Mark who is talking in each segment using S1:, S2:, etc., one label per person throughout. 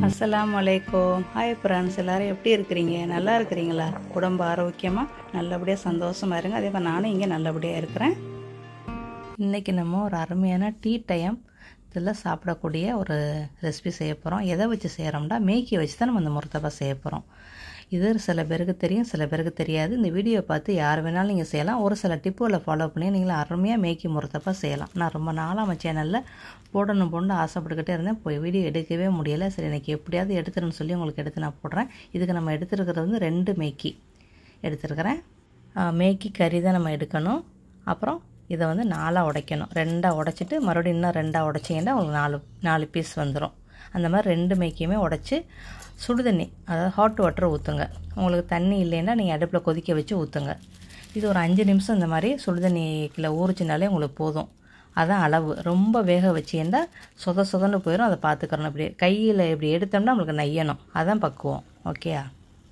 S1: அஸ்ஸலாமு அலைக்கும் hi friends எல்லாரும் எப்படி இருக்கிறீங்க நல்லா இருக்கிறீங்களா உடம்பு ஆரோக்கியமாக நல்லபடியாக சந்தோஷமாக இருங்க அதே மாதிரி நானும் இங்கே நல்லபடியாக இருக்கிறேன் இன்றைக்கி நம்ம ஒரு அருமையான டீ டைம் இதில் சாப்பிடக்கூடிய ஒரு ரெசிபி செய்ய போகிறோம் எதை வச்சு செய்கிறோம்னா மேக்கி வச்சு தான் நம்ம இந்த முர்த்தபா செய்ய போகிறோம் இது சில பேருக்கு தெரியும் சில பேருக்கு தெரியாது இந்த வீடியோவை பார்த்து யார் வேணாலும் நீங்கள் செய்யலாம் ஒரு சில டிப்புகளை ஃபாலோ பண்ணி நீங்கள் அருமையாக மேக்கி முறுத்தப்பா செய்யலாம் நான் ரொம்ப நாளாக நம்ம சேனலில் போடணும் போடணும் ஆசைப்பட்டுக்கிட்டே இருந்தேன் போய் வீடியோ எடுக்கவே முடியலை சரி எனக்கு எப்படியாவது எடுத்துருன்னு சொல்லி உங்களுக்கு எடுத்து நான் போடுறேன் இதுக்கு நம்ம எடுத்துருக்கிறது வந்து ரெண்டு மேக்கி எடுத்துருக்கிறேன் மேக்கி கறி தான் நம்ம எடுக்கணும் அப்புறம் இதை வந்து நாலாக உடைக்கணும் ரெண்டாக உடைச்சிட்டு மறுபடியும் இன்னும் ரெண்டாக உடைச்சிங்கன்னா உங்களுக்கு நாலு நாலு பீஸ் வந்துடும் அந்த மாதிரி ரெண்டு மேக்கியுமே உடச்சி சுடுதண்ணி அதாவது ஹாட் வாட்டர் ஊற்றுங்க உங்களுக்கு தண்ணி இல்லைன்னா நீங்கள் அடுப்பில் கொதிக்க வச்சு ஊற்றுங்க இது ஒரு அஞ்சு நிமிஷம் இந்த மாதிரி சுடுதண்ணிக்கில் ஊறிச்சினாலே உங்களுக்கு போதும் அதான் அளவு ரொம்ப வேக வச்சிருந்தா சொத சொதன்னு போயிடும் அதை பார்த்துக்கிறணும் இப்படி கையில் இப்படி எடுத்தோம்னா நம்மளுக்கு நையணும் அதான் பக்குவம் ஓகேயா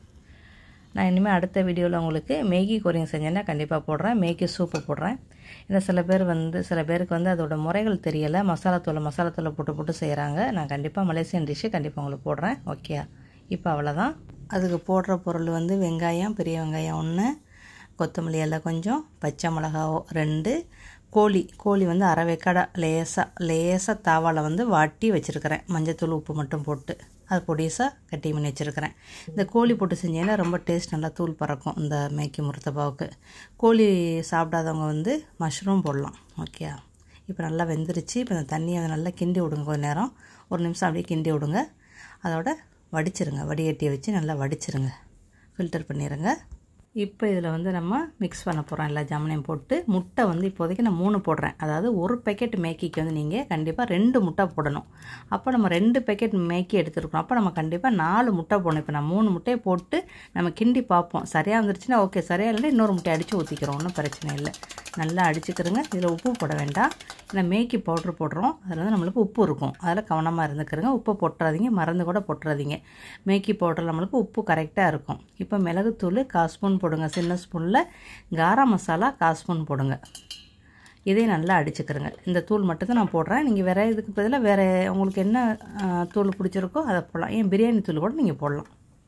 S1: நான் இனிமேல் அடுத்த வீடியோவில் உங்களுக்கு மேகி கொரியம் செஞ்சேன்னா கண்டிப்பாக போடுறேன் மேகி சூப்பு போடுறேன் இந்த சில பேர் வந்து சில பேருக்கு வந்து அதோட முறைகள் தெரியலை மசாலாத்தூளை மசாலாத்தூளை போட்டு போட்டு செய்கிறாங்க நான் கண்டிப்பாக மலேசியன் டிஷ்ஷு கண்டிப்பாக உங்களுக்கு போடுறேன் ஓகே இப்போ அவ்வளோதான் அதுக்கு போடுற பொருள் வந்து வெங்காயம் பெரிய வெங்காயம் ஒன்று கொத்தமல்லி எல்லாம் கொஞ்சம் பச்சை மிளகா ரெண்டு கோழி கோழி வந்து அரை வெக்கடா லேசாக லேசாக தாவாவில் வந்து வாட்டி வச்சுருக்கிறேன் மஞ்சத்தூள் உப்பு மட்டும் போட்டு அது பொடிசாக கட்டி பண்ணி வச்சுருக்கிறேன் இந்த கோழி போட்டு செஞ்சீங்கன்னா ரொம்ப டேஸ்ட் நல்லா தூள் பறக்கும் இந்த மேக்கி முருத்தப்பாவுக்கு கோழி சாப்பிடாதவங்க வந்து மஷ்ரூம் போடலாம் ஓகே இப்போ நல்லா வெந்துருச்சு இப்போ இந்த தண்ணியை நல்லா கிண்டி விடுங்க கொஞ்சம் நேரம் ஒரு நிமிஷம் அப்படியே கிண்டி விடுங்க அதோட வடிச்சிருங்க வடிகட்டியை வச்சு நல்லா வடிச்சிருங்க ஃபில்டர் பண்ணிடுங்க இப்போ இதில் வந்து நம்ம மிக்ஸ் பண்ண போகிறோம் எல்லா ஜாமனையும் போட்டு முட்டை வந்து இப்போதைக்கு நான் மூணு போடுறேன் அதாவது ஒரு பேக்கெட் மேக்கிக்கு வந்து நீங்கள் கண்டிப்பாக ரெண்டு முட்டை போடணும் அப்போ நம்ம ரெண்டு பேக்கெட் மேக்கி எடுத்துருக்கோம் அப்போ நம்ம கண்டிப்பாக நாலு முட்டை போடணும் இப்போ நான் மூணு முட்டையை போட்டு நம்ம கிண்டி பார்ப்போம் சரியாக வந்துருச்சுன்னா ஓகே சரியாக இல்லைன்னா இன்னொரு முட்டை அடித்து ஊற்றிக்கிறோம் ஒன்றும் பிரச்சனை இல்லை நல்லா அடிச்சுக்கிறோங்க இதில் உப்பு போட வேண்டாம் ஏன்னா மேக்கி பவுட்ரு போடுறோம் அதில் வந்து நம்மளுக்கு உப்பு இருக்கும் அதில் கவனமாக இருந்துக்கிறங்க உப்பு போட்டுறாதீங்க மறந்து கூட போட்டுறாதீங்க மேக்கி பவுடர் நம்மளுக்கு உப்பு கரெக்டாக இருக்கும் இப்போ மிளகுத்தூள் கால் ஸ்பூன் போடுங்க சின்ன ஸ்பூனில் காரா மசாலா கால் ஸ்பூன் போடுங்க இதையும் நல்லா அடிச்சுக்கிறங்க இந்த தூள் மட்டும் தான் நான் போடுறேன் நீங்கள் வேறு இதுக்கு பதிலாக வேறு உங்களுக்கு என்ன தூள் பிடிச்சிருக்கோ அதை போடலாம் ஏன் பிரியாணி தூள் கூட நீங்கள் போடலாம்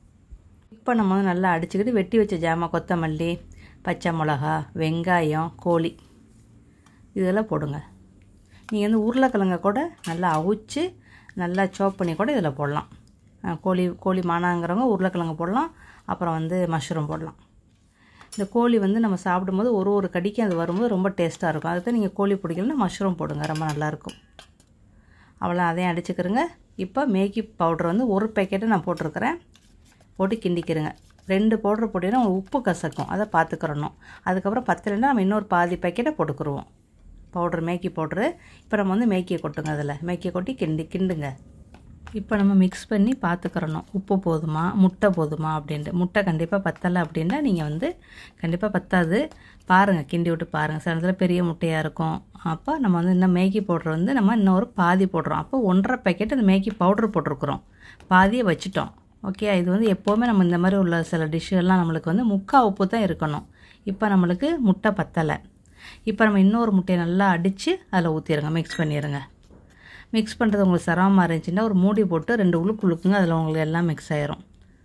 S1: இப்போ நம்ம வந்து நல்லா அடிச்சுக்கிட்டு வெட்டி வச்ச ஜாமான் கொத்தமல்லி பச்சை மிளகா வெங்காயம் கோழி இதெல்லாம் போடுங்க நீங்கள் வந்து உருளைக்கிழங்க கூட நல்லா அவிச்சு நல்லா சோப் பண்ணி கூட இதில் போடலாம் கோழி கோழி மானாங்கிறவங்க உருளைக்கிழங்கு போடலாம் அப்புறம் வந்து மஷ்ரூம் போடலாம் இந்த கோழி வந்து நம்ம சாப்பிடும்போது ஒரு ஒரு கடிக்கு அது வரும்போது ரொம்ப டேஸ்ட்டாக இருக்கும் அதுக்கு நீங்கள் கோழி பிடிக்கலன்னா மஷ்ரூம் போடுங்க ரொம்ப நல்லாயிருக்கும் அவ்வளோ அதையும் அடிச்சுக்கிறேங்க இப்போ மேகி பவுட்ரு வந்து ஒரு பேக்கெட்டை நான் போட்டிருக்கிறேன் போட்டு கிண்டிக்கிறேங்க ரெண்டு பவுட்ரு போட்டிங்கன்னா உங்களுக்கு உப்பு கசக்கும் அதை பார்த்துக்கிறணும் அதுக்கப்புறம் பத்தலைன்னா நம்ம இன்னொரு பாதி பேக்கெட்டை போட்டுக்குருவோம் பவுட்ரு மேக்கி பவுட்ரு இப்போ நம்ம வந்து மேக்கியை கொட்டுங்க அதில் மேக்கியை கொட்டி கிண்டி கிண்டுங்க இப்போ நம்ம மிக்ஸ் பண்ணி பார்த்துக்கிறணும் உப்பு போதுமா முட்டை போதுமா அப்படின்ட்டு முட்டை கண்டிப்பாக பத்தலை அப்படின்னா நீங்கள் வந்து கண்டிப்பாக பத்தாது பாருங்கள் கிண்டி விட்டு பாருங்கள் சில இடத்துல பெரிய முட்டையாக இருக்கும் அப்போ நம்ம வந்து இன்னும் மேகி பவுட்ரு வந்து நம்ம இன்னொரு பாதி போடுறோம் அப்போ ஒன்றரை பேக்கெட் அந்த மேகி பவுட்ரு போட்டிருக்குறோம் பாதியை வச்சுட்டோம் ஓகே இது வந்து எப்போவுமே நம்ம இந்த மாதிரி உள்ள சில டிஷ்ஷுகள்லாம் நம்மளுக்கு வந்து முக்கால் உப்பு தான் இருக்கணும் இப்போ நம்மளுக்கு முட்டை பத்தலை இப்போ நம்ம இன்னொரு முட்டையை நல்லா அடித்து அதில் ஊற்றிடுங்க மிக்ஸ் பண்ணிடுங்க மிக்ஸ் பண்ணுறது உங்களுக்கு சிரமமாக இருந்துச்சுன்னா ஒரு மூடி போட்டு ரெண்டு உழுக்கு உழுக்குங்க அதில் உங்களுக்கு எல்லாம் மிக்ஸ் ஆயிரும்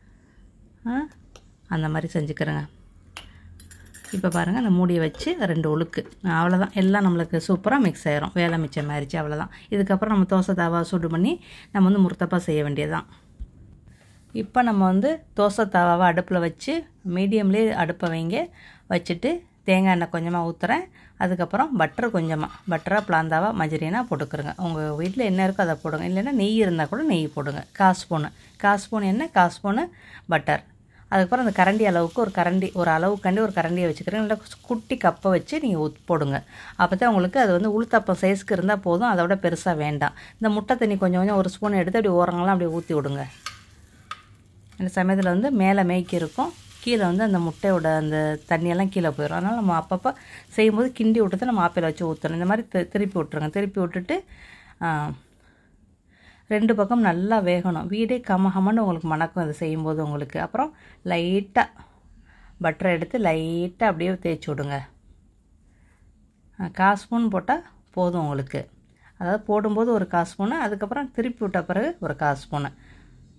S1: அந்த மாதிரி செஞ்சுக்கிறேங்க இப்போ பாருங்கள் அந்த மூடியை வச்சு ரெண்டு உழுக்கு அவ்வளோதான் எல்லாம் நம்மளுக்கு சூப்பராக மிக்ஸ் ஆயிரும் வேலை மிச்சம் ஆயிடுச்சு அவ்வளோதான் இதுக்கப்புறம் நம்ம தோசை தாவா சூடு பண்ணி நம்ம வந்து முறுத்தப்பா செய்ய வேண்டியதுதான் இப்போ நம்ம வந்து தோசை தாவாவை அடுப்பில் வச்சு மீடியம்லேயே அடுப்பை வைங்க வச்சுட்டு தேங்காய் எண்ணெய் கொஞ்சமாக ஊற்றுறேன் அதுக்கப்புறம் பட்டர் கொஞ்சமாக பட்டராக பிளாந்தாவா மஜரினா போட்டுக்கிறோங்க உங்கள் வீட்டில் என்ன இருக்கோ அதை போடுங்க இல்லைன்னா நெய் இருந்தால் கூட நெய் போடுங்க காசு ஸ்பூனு காசு ஸ்பூன் எண்ணெய் காசு ஸ்பூனு பட்டர் அதுக்கப்புறம் அந்த கரண்டி அளவுக்கு ஒரு கரண்டி ஒரு அளவுக்காண்டி ஒரு கரண்டியை வச்சுக்கிறேன் இல்லை குட்டி கப்பை வச்சு நீங்கள் ஊத் போடுங்க அப்போ தான் உங்களுக்கு அது வந்து உளுத்தப்பம் சைஸ்க்கு இருந்தால் போதும் அதை விட பெருசாக வேண்டாம் இந்த முட்டை தண்ணி கொஞ்சம் கொஞ்சம் ஒரு ஸ்பூன் எடுத்து அப்படி ஓரங்களாம் அப்படியே ஊற்றி விடுங்க இந்த சமயத்தில் வந்து மேலே மேய்க்கு இருக்கும் கீழே வந்து அந்த முட்டையோட அந்த தண்ணியெல்லாம் கீழே போயிடும் அதனால் நம்ம அப்பப்போ செய்யும்போது கிண்டி விட்டு நம்ம ஆப்பில் வச்சு ஊற்றணும் இந்த மாதிரி திருப்பி விட்ருங்க திருப்பி விட்டுட்டு ரெண்டு பக்கம் நல்லா வேகணும் வீடே கமகமன்னு உங்களுக்கு மணக்கும் இது செய்யும்போது உங்களுக்கு அப்புறம் லைட்டாக பட்டரை எடுத்து லைட்டாக அப்படியே தேய்ச்சி விடுங்க கால் ஸ்பூன் போட்டால் போதும் உங்களுக்கு அதாவது போடும்போது ஒரு கால் ஸ்பூனு அதுக்கப்புறம் திருப்பி விட்ட பிறகு ஒரு கால் ஸ்பூனு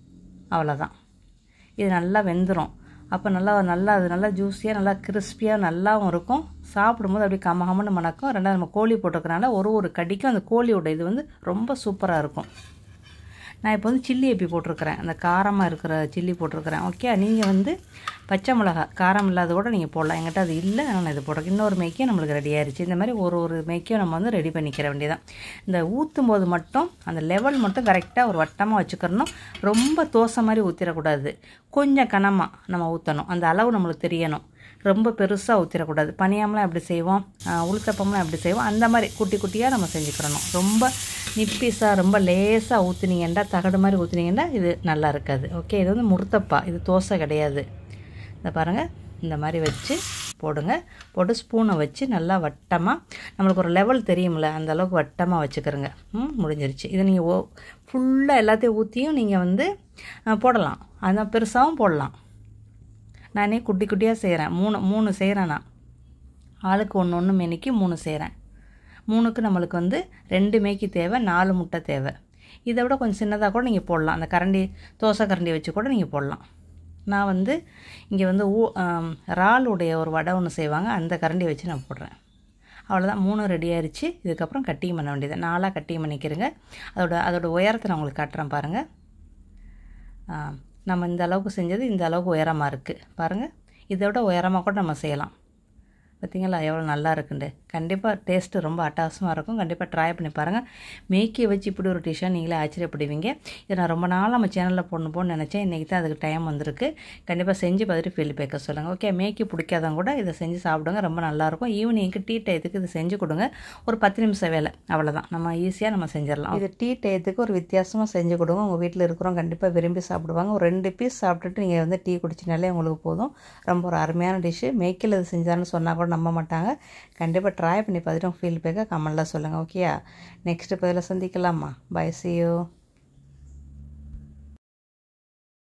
S1: அவ்வளோதான் இது நல்லா வெந்துடும் அப்போ நல்லா நல்லா அது நல்லா ஜூஸியாக நல்லா கிறிஸ்பியாக நல்லாவும் இருக்கும் சாப்பிடும்போது அப்படியே கமகமன்னு மணக்கும் ரெண்டாவது நம்ம கோழி போட்டிருக்கனால ஒரு ஒரு கடிக்கும் அந்த கோழியோட இது வந்து ரொம்ப சூப்பராக இருக்கும் நான் இப்போ வந்து சில்லி எப்பி போட்டிருக்கிறேன் அந்த காரமாக இருக்கிற சில்லி போட்டிருக்கிறேன் ஓகே நீங்கள் வந்து பச்சை மிளகா காரம் இல்லாத கூட நீங்கள் போடலாம் எங்கிட்ட அது இல்லை ஆனால் நான் இது போட்டிருக்கேன் இன்னொரு மேக்கியும் நம்மளுக்கு ரெடி ஆயிடுச்சு இந்த மாதிரி ஒரு ஒரு மேக்கியும் நம்ம வந்து ரெடி பண்ணிக்கிற வேண்டியதான் இந்த ஊற்றும் போது மட்டும் அந்த லெவல் மட்டும் கரெக்டாக ஒரு வட்டமாக வச்சுக்கிறணும் ரொம்ப தோசை மாதிரி ஊற்றிடக்கூடாது கொஞ்சம் கனமாக நம்ம ஊற்றணும் அந்த அளவு நம்மளுக்கு தெரியணும் ரொம்ப பெருசாக ஊற்றிடக்கூடாது பனியாமலாம் எப்படி செய்வோம் உளுத்தப்பம்லாம் எப்படி செய்வோம் அந்த மாதிரி குட்டி குட்டியாக நம்ம செஞ்சுக்கிறணும் ரொம்ப நிப்பீஸாக ரொம்ப லேசாக ஊற்றுனீங்கன்னா தகடு மாதிரி ஊற்றுனீங்கன்னா இது நல்லா இருக்காது ஓகே இது வந்து முறுத்தப்பா இது தோசை கிடையாது இந்த பாருங்கள் இந்த மாதிரி வச்சு போடுங்க போட்டு ஸ்பூனை வச்சு நல்லா வட்டமாக நம்மளுக்கு ஒரு லெவல் தெரியும்ல அந்த அளவுக்கு வட்டமாக வச்சுக்கிறோங்க ம் முடிஞ்சிருச்சு இதை நீங்கள் ஓ ஃபுல்லாக எல்லாத்தையும் ஊற்றியும் நீங்கள் வந்து போடலாம் அதான் பெருசாகவும் போடலாம் நானே குட்டி குட்டியாக செய்கிறேன் மூணு மூணு செய்கிறேன் நான் ஆளுக்கு ஒன்று ஒன்று மெனிக்கு மூணு செய்கிறேன் மூணுக்கு நம்மளுக்கு வந்து ரெண்டு மேய்க்கு தேவை நாலு முட்டை தேவை இதை விட கொஞ்சம் சின்னதாக கூட நீங்கள் போடலாம் அந்த கரண்டி தோசை கரண்டி வச்சு கூட நீங்கள் போடலாம் நான் வந்து இங்கே வந்து ஊ இறாலுடைய ஒரு வடை ஒன்று செய்வாங்க அந்த கரண்டி வச்சு நான் போடுறேன் அவ்வளோதான் மூணு ரெடி ஆயிடுச்சு இதுக்கப்புறம் கட்டிங் பண்ண வேண்டியது நாலாக கட்டிங் பண்ணிக்கிறேங்க அதோட அதோட உயரத்தை நான் உங்களுக்கு காட்டுறேன் பாருங்கள் நம்ம இந்த அளவுக்கு செஞ்சது இந்த அளவுக்கு உயரமாக இருக்குது பாருங்கள் இதை விட உயரமாக கூட நம்ம செய்யலாம் பார்த்திங்களா எவ்வளோ நல்லா இருக்குண்டு கண்டிப்பாக டேஸ்ட்டு ரொம்ப அட்டாசமாக இருக்கும் கண்டிப்பாக ட்ரை பண்ணி பாருங்கள் மேக்கியை வச்சு இப்படி ஒரு டிஷ்ஷாக நீங்களே ஆச்சரியப்படுவீங்க இதை நான் ரொம்ப நாள் நம்ம சேனலில் போடணும் போன்னு நினச்சேன் இன்றைக்கி தான் அதுக்கு டைம் வந்திருக்கு கண்டிப்பாக செஞ்சு பார்த்துட்டு ஃபீல் பேக்க சொல்லுங்கள் ஓகே மேக்கி பிடிக்காதவங்க கூட இதை செஞ்சு சாப்பிடுங்க ரொம்ப நல்லாயிருக்கும் ஈவினிங்க்கு டீ டயத்துக்கு இது செஞ்சு கொடுங்க ஒரு பத்து நிமிஷம் வேலை அவ்வளோதான் நம்ம ஈஸியாக நம்ம செஞ்சிடலாம் இது டீ டயத்துக்கு ஒரு வித்தியாசமாக செஞ்சு கொடுங்க உங்கள் வீட்டில் இருக்கிறவங்க கண்டிப்பாக விரும்பி சாப்பிடுவாங்க ஒரு ரெண்டு பீஸ் சாப்பிட்டுட்டு நீங்கள் வந்து டீ குடிச்சினாலே உங்களுக்கு போதும் ரொம்ப ஒரு அருமையான டிஷ்ஷு மேக்கில் இது செஞ்சான்னு சொன்னால் கூட நம்ப மாட்டாங்க கண்டிப்பாக ட்ரை பண்ணி பார்த்துட்டு ஃபீல் பேக்க கமெண்டில் சொல்லுங்கள் ஓகேயா நெக்ஸ்ட்டு பதில் சந்திக்கலாமா பை சி யூ